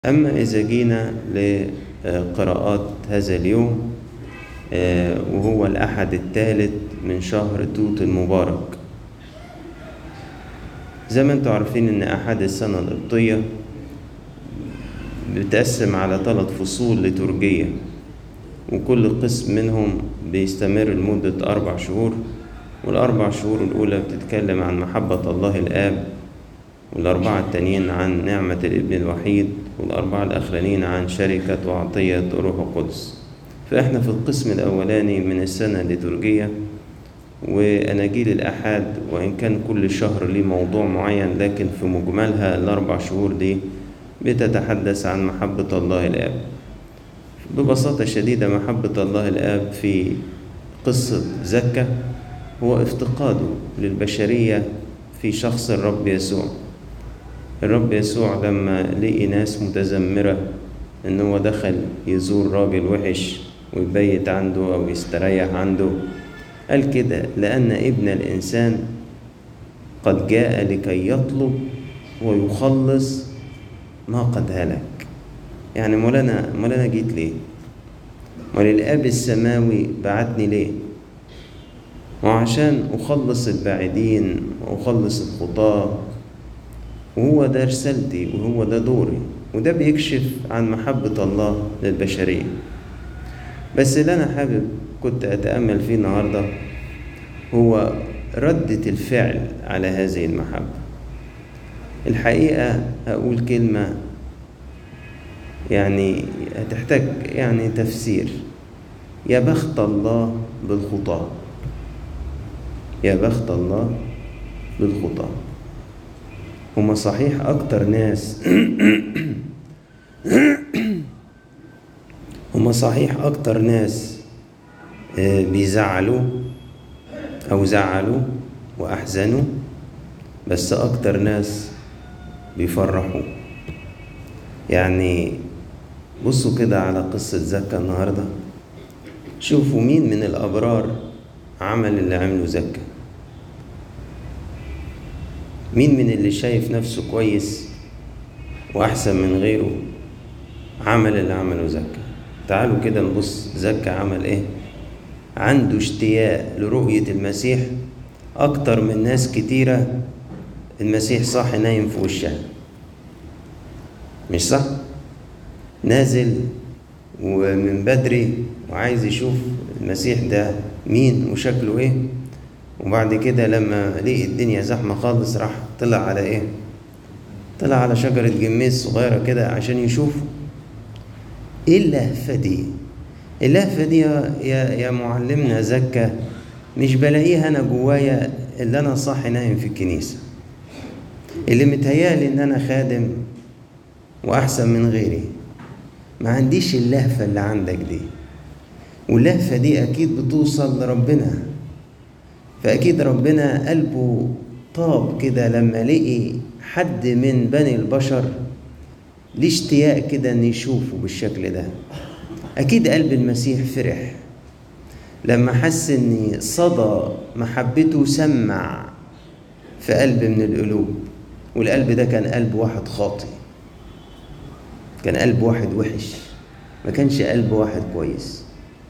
أما إذا جينا لقراءات هذا اليوم آه، وهو الأحد الثالث من شهر توت المبارك زي ما انتوا عارفين إن أحد السنة القبطية بتقسم على ثلاث فصول لترجية وكل قسم منهم بيستمر لمدة أربع شهور والأربع شهور الأولى بتتكلم عن محبة الله الآب والأربعة التانيين عن نعمة الابن الوحيد والأربعة الأخرانيين عن شركة وعطية الروح القدس فإحنا في القسم الأولاني من السنة الليتورجية وأناجيل الأحاد وإن كان كل شهر ليه موضوع معين لكن في مجملها الأربع شهور دي بتتحدث عن محبة الله الآب ببساطة شديدة محبة الله الآب في قصة زكا هو افتقاده للبشرية في شخص الرب يسوع الرب يسوع لما لقي ناس متذمرة إن هو دخل يزور راجل وحش ويبيت عنده أو يستريح عنده قال كده لأن ابن الإنسان قد جاء لكي يطلب ويخلص ما قد هلك يعني مولانا مولانا جيت ليه؟ مال الآب السماوي بعتني ليه؟ وعشان أخلص البعيدين وأخلص الخطاة وهو ده رسالتي وهو ده دوري وده بيكشف عن محبة الله للبشرية بس اللي أنا حابب كنت أتأمل فيه النهاردة هو ردة الفعل على هذه المحبة الحقيقة أقول كلمة يعني هتحتاج يعني تفسير يا بخت الله بالخطاه يا بخت الله بالخطاة هما صحيح أكتر ناس هما صحيح أكتر ناس بيزعلوا أو زعلوا وأحزنوا بس أكتر ناس بيفرحوا يعني بصوا كده على قصة زكا النهاردة شوفوا مين من الأبرار عمل اللي عمله زكا مين من اللي شايف نفسه كويس وأحسن من غيره عمل اللي عمله زكا تعالوا كده نبص زكا عمل ايه عنده اشتياق لرؤية المسيح أكتر من ناس كتيرة المسيح صاحي نايم في وشها مش صح؟ نازل ومن بدري وعايز يشوف المسيح ده مين وشكله ايه وبعد كده لما لقي الدنيا زحمة خالص راح طلع على ايه طلع على شجرة جميز صغيرة كده عشان يشوفه ايه اللهفة دي اللهفة دي يا, يا معلمنا زكا مش بلاقيها انا جوايا اللي انا صاحي نايم في الكنيسة اللي متهيألي ان انا خادم واحسن من غيري ما عنديش اللهفة اللي عندك دي واللهفة دي أكيد بتوصل لربنا فأكيد ربنا قلبه طاب كده لما لقي حد من بني البشر ليه اشتياق كده إن يشوفه بالشكل ده أكيد قلب المسيح فرح لما حس إن صدى محبته سمع في قلب من القلوب والقلب ده كان قلب واحد خاطئ كان قلب واحد وحش ما كانش قلب واحد كويس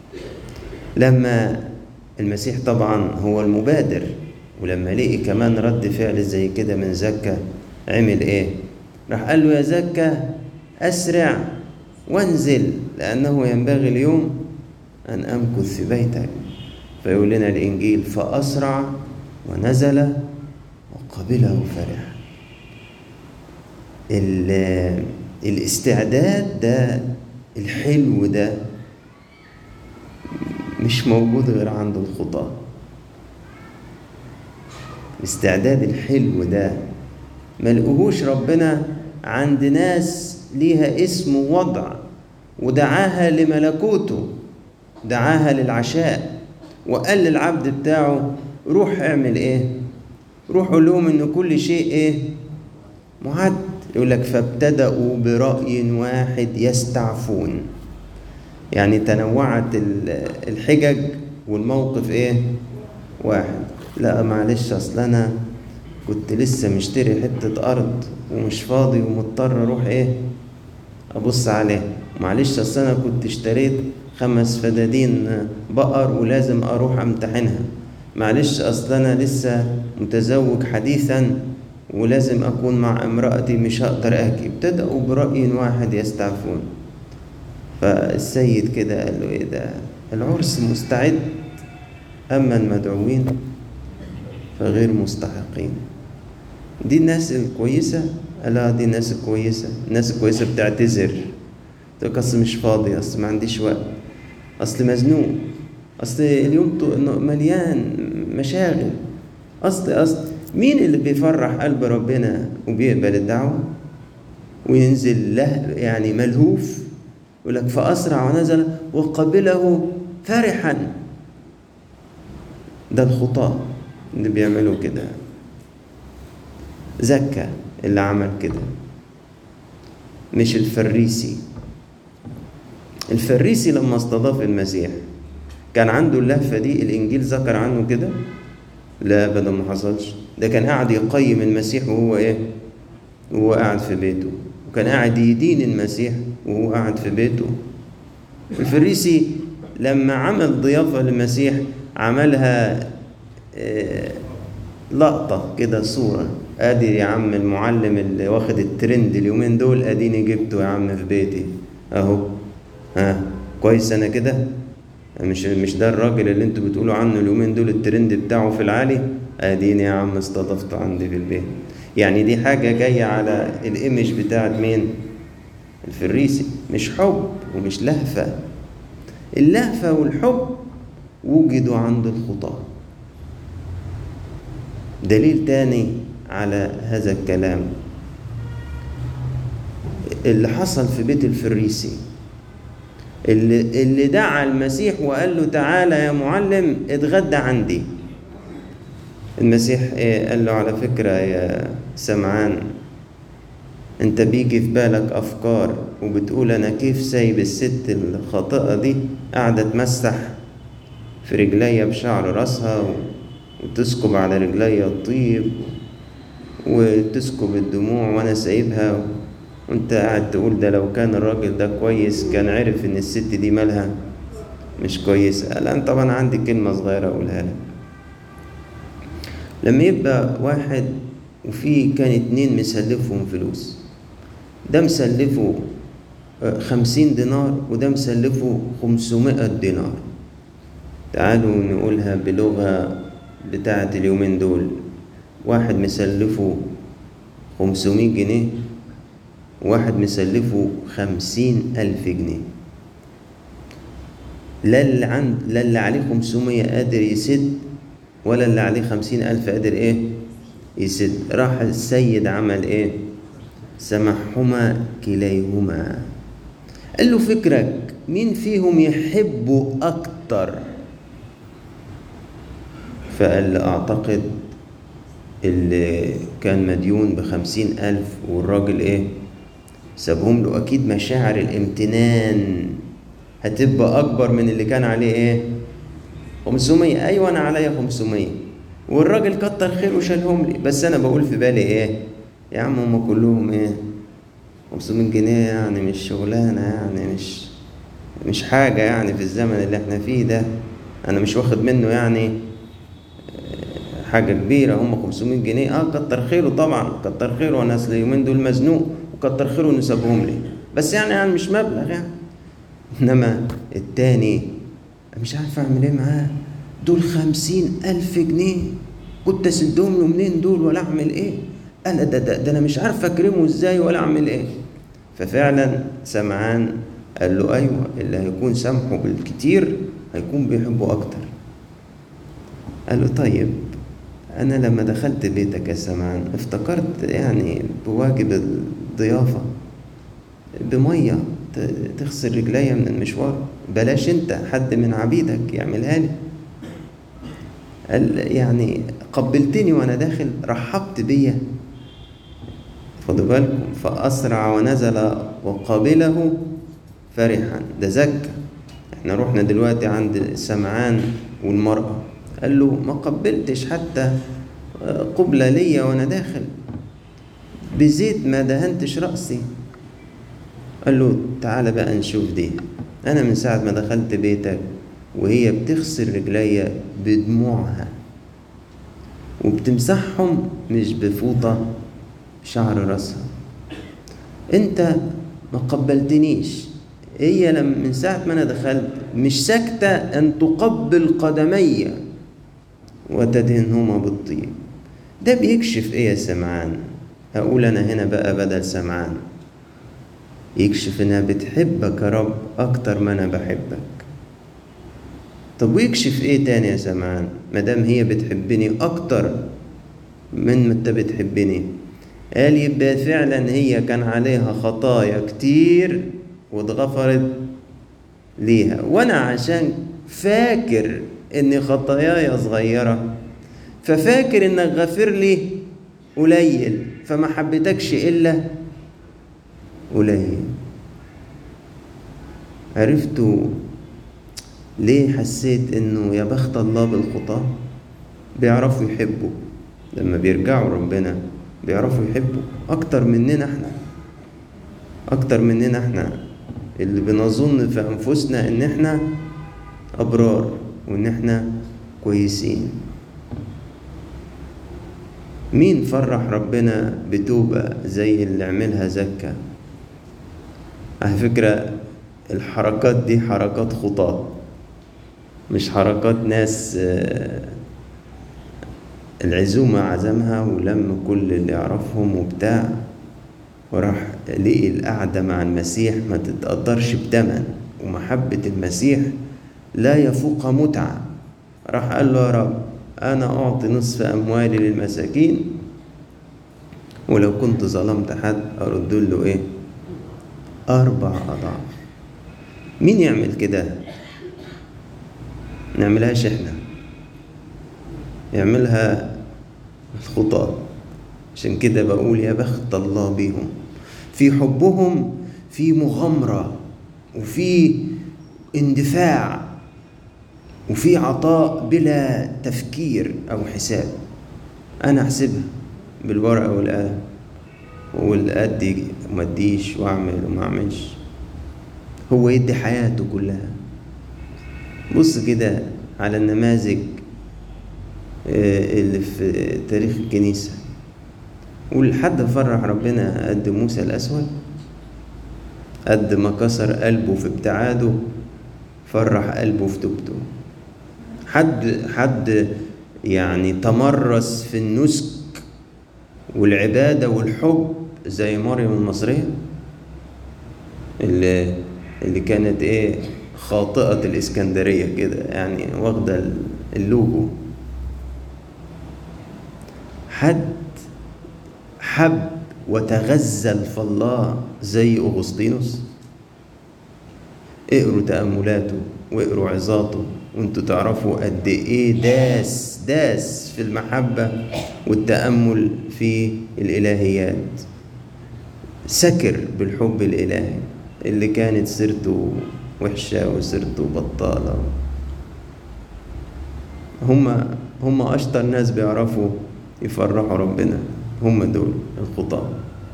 لما المسيح طبعا هو المبادر ولما لقي كمان رد فعل زي كده من زكا عمل ايه راح قال له يا زكا اسرع وانزل لانه ينبغي اليوم ان امكث في بيتك فيقول لنا الانجيل فاسرع ونزل وقبله فرح الاستعداد ده الحلو ده مش موجود غير عند الخطاة الاستعداد الحلو ده ملقوهوش ربنا عند ناس ليها اسم ووضع ودعاها لملكوته دعاها للعشاء وقال للعبد بتاعه روح اعمل ايه روح قول لهم ان كل شيء ايه معد يقول لك فابتدأوا برأي واحد يستعفون يعني تنوعت الحجج والموقف ايه واحد لا معلش اصل انا كنت لسه مشتري حتة ارض ومش فاضي ومضطر اروح ايه ابص عليها معلش اصل انا كنت اشتريت خمس فدادين بقر ولازم اروح امتحنها معلش اصل انا لسه متزوج حديثا ولازم اكون مع امرأتي مش هقدر اجي ابتدأوا برأي واحد يستعفون فالسيد كده قال له ايه ده العرس مستعد اما المدعوين فغير مستحقين دي الناس الكويسة لا دي الناس الكويسة الناس الكويسة بتعتذر تقول أصل مش فاضي أصل ما عنديش وقت أصل مزنوق أصل اليوم مليان مشاغل أصل أصل مين اللي بيفرح قلب ربنا وبيقبل الدعوة وينزل له يعني ملهوف يقول لك فأسرع ونزل وقبله فرحا ده الخطاة اللي بيعملوا كده زكى اللي عمل كده مش الفريسي الفريسي لما استضاف المسيح كان عنده اللهفة دي الإنجيل ذكر عنه كده لا أبدا ما حصلش ده كان قاعد يقيم المسيح وهو إيه وهو قاعد في بيته وكان قاعد يدين المسيح وهو قاعد في بيته الفريسي لما عمل ضيافة للمسيح عملها آه لقطة كده صورة ادي يا عم المعلم اللي واخد الترند اليومين دول اديني جبته يا عم في بيتي اهو ها كويس انا كده مش مش ده الراجل اللي انتوا بتقولوا عنه اليومين دول الترند بتاعه في العالي اديني يا عم استضفته عندي في البيت يعني دي حاجة جاية على الايمج بتاعت مين الفريسي مش حب ومش لهفة اللهفة والحب وجدوا عند الخطاه دليل تاني على هذا الكلام اللي حصل في بيت الفريسي اللي, اللي دعا المسيح وقال له تعالى يا معلم اتغدى عندي المسيح ايه قال له على فكرة يا سمعان انت بيجي في بالك افكار وبتقول انا كيف سايب الست الخاطئة دي قاعدة تمسح في رجليا بشعر راسها وتسكب على رجليا الطيب وتسكب الدموع وانا سايبها وانت قاعد تقول ده لو كان الراجل ده كويس كان عرف ان الست دي مالها مش كويسة الان طبعا عندي كلمة صغيرة اقولها لك لما يبقى واحد وفي كان اتنين مسلفهم فلوس ده مسلفه خمسين دينار وده مسلفه خمسمائة دينار تعالوا نقولها بلغة بتاعة اليومين دول واحد مسلفه خمسمية جنيه واحد مسلفه خمسين ألف جنيه لا اللي عند لا اللي عليه خمسمية قادر يسد ولا اللي عليه خمسين ألف قادر إيه يسد راح السيد عمل إيه سمحهما كليهما قال له فكرك مين فيهم يحبه أكتر فقال له أعتقد اللي كان مديون بخمسين ألف والراجل إيه سابهم له أكيد مشاعر الامتنان هتبقى أكبر من اللي كان عليه إيه خمسمية أيوة أنا عليا خمسمية والراجل كتر خيره وشالهم لي بس أنا بقول في بالي إيه يا عم هما كلهم إيه خمسمية جنيه يعني مش شغلانة يعني مش مش حاجة يعني في الزمن اللي احنا فيه ده أنا مش واخد منه يعني حاجة كبيرة هم 500 جنيه اه كتر خيره طبعا كتر خيره انا اصل اليومين دول مزنوق وكتر خيره انه سابهم لي بس يعني يعني مش مبلغ يعني انما التاني مش عارف اعمل ايه معاه دول خمسين الف جنيه كنت اسدهم له منين دول ولا اعمل ايه انا ده, ده, ده انا مش عارف اكرمه ازاي ولا اعمل ايه ففعلا سمعان قال له ايوه اللي هيكون سامحه بالكتير هيكون بيحبه اكتر قال له طيب أنا لما دخلت بيتك يا سمعان افتكرت يعني بواجب الضيافة بمية تغسل رجليا من المشوار بلاش انت حد من عبيدك يعملها لي قال يعني قبلتني وانا داخل رحبت بيا خدوا بالكم فأسرع ونزل وقابله فرحا ده زكى احنا رحنا دلوقتي عند سمعان والمرأة قال له ما قبلتش حتى قبلة ليا وانا داخل بزيت ما دهنتش رأسي قال له تعالى بقى نشوف دي انا من ساعة ما دخلت بيتك وهي بتغسل رجليا بدموعها وبتمسحهم مش بفوطة شعر راسها انت ما قبلتنيش هي لما من ساعة ما انا دخلت مش ساكتة ان تقبل قدمي وتدهنهما بالطيب ده بيكشف ايه يا سمعان اقول انا هنا بقى بدل سمعان يكشف انها بتحبك يا رب اكتر ما انا بحبك طب ويكشف ايه تاني يا سمعان مادام هي بتحبني اكتر من ما انت بتحبني قال يبقى فعلا هي كان عليها خطايا كتير واتغفرت ليها وانا عشان فاكر ان خطاياي صغيره ففاكر انك غافر لي قليل فما حبيتكش الا قليل عرفتوا ليه حسيت انه يا بخت الله بالخطاة بيعرفوا يحبوا لما بيرجعوا ربنا بيعرفوا يحبوا اكتر مننا احنا اكتر مننا احنا اللي بنظن في انفسنا ان احنا ابرار وان احنا كويسين مين فرح ربنا بتوبة زي اللي عملها زكا على فكرة الحركات دي حركات خطاة مش حركات ناس العزومة عزمها ولم كل اللي يعرفهم وبتاع وراح لقي القعدة مع المسيح ما تتقدرش بتمن ومحبة المسيح لا يفوق متعة راح قال له يا رب أنا أعطي نصف أموالي للمساكين ولو كنت ظلمت حد أرد له إيه أربع أضعاف مين يعمل كده نعملهاش إحنا يعملها الخطاة عشان كده بقول يا بخت الله بيهم في حبهم في مغامرة وفي اندفاع وفي عطاء بلا تفكير أو حساب أنا أحسبها بالورقة والقلم وأقول أدي وما أديش وأعمل وما أعملش هو يدي حياته كلها بص كده على النماذج اللي في تاريخ الكنيسة والحد فرح ربنا قد موسى الأسود قد ما كسر قلبه في ابتعاده فرح قلبه في توبته حد حد يعني تمرس في النسك والعبادة والحب زي مريم المصرية اللي اللي كانت ايه خاطئة الإسكندرية كده يعني واخدة اللوجو حد حب وتغزل في الله زي أغسطينوس اقروا تأملاته واقروا عظاته وانتوا تعرفوا قد ايه داس داس في المحبة والتأمل في الإلهيات سكر بالحب الإلهي اللي كانت سيرته وحشة وسيرته بطالة هم هم أشطر ناس بيعرفوا يفرحوا ربنا هم دول الخطاة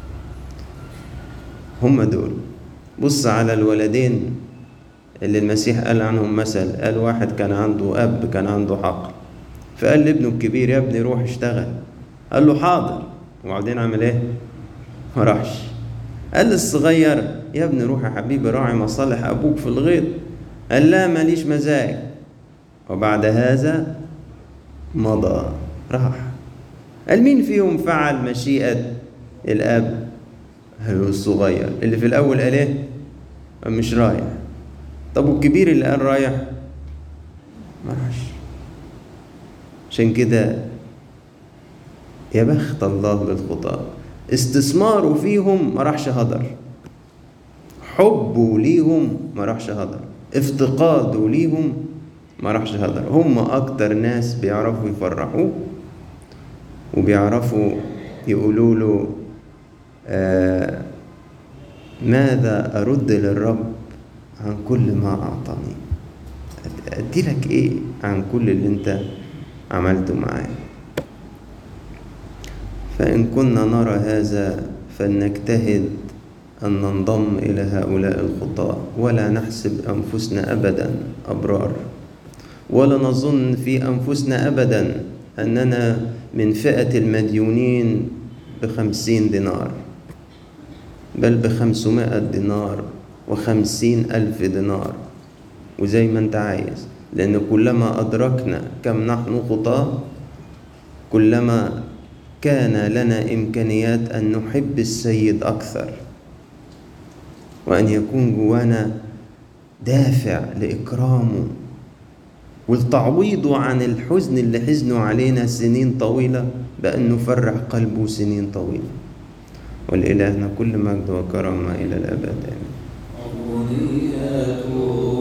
هم دول بص على الولدين اللي المسيح قال عنهم مثل قال واحد كان عنده أب كان عنده حقل فقال لابنه الكبير يا ابني روح اشتغل قال له حاضر وبعدين عمل ايه ما راحش قال للصغير يا ابني روح يا حبيبي راعي مصالح ابوك في الغيط قال لا ماليش مزاج وبعد هذا مضى راح قال مين فيهم فعل مشيئة الأب هو الصغير اللي في الأول قال إيه مش رايح طب والكبير اللي قال رايح ما راحش عشان كده يا بخت الله بالخطاة استثماره فيهم ما راحش هدر حبه ليهم ما راحش هدر افتقاده ليهم ما راحش هدر هم أكتر ناس بيعرفوا يفرحوه وبيعرفوا يقولوا له آه ماذا أرد للرب عن كل ما أعطاني أدي لك إيه عن كل اللي أنت عملته معايا فإن كنا نرى هذا فلنجتهد أن ننضم إلى هؤلاء الخطاة ولا نحسب أنفسنا أبدا أبرار ولا نظن في أنفسنا أبدا أننا من فئة المديونين بخمسين دينار بل بخمسمائة دينار وخمسين ألف دينار وزي ما أنت عايز لأن كلما أدركنا كم نحن خطاة كلما كان لنا إمكانيات أن نحب السيد أكثر وأن يكون جوانا دافع لإكرامه والتعويض عن الحزن اللي حزنوا علينا سنين طويلة بأن نفرح قلبه سنين طويلة ولإلهنا كل مجد وكرامة إلى الأبد آمين عبودية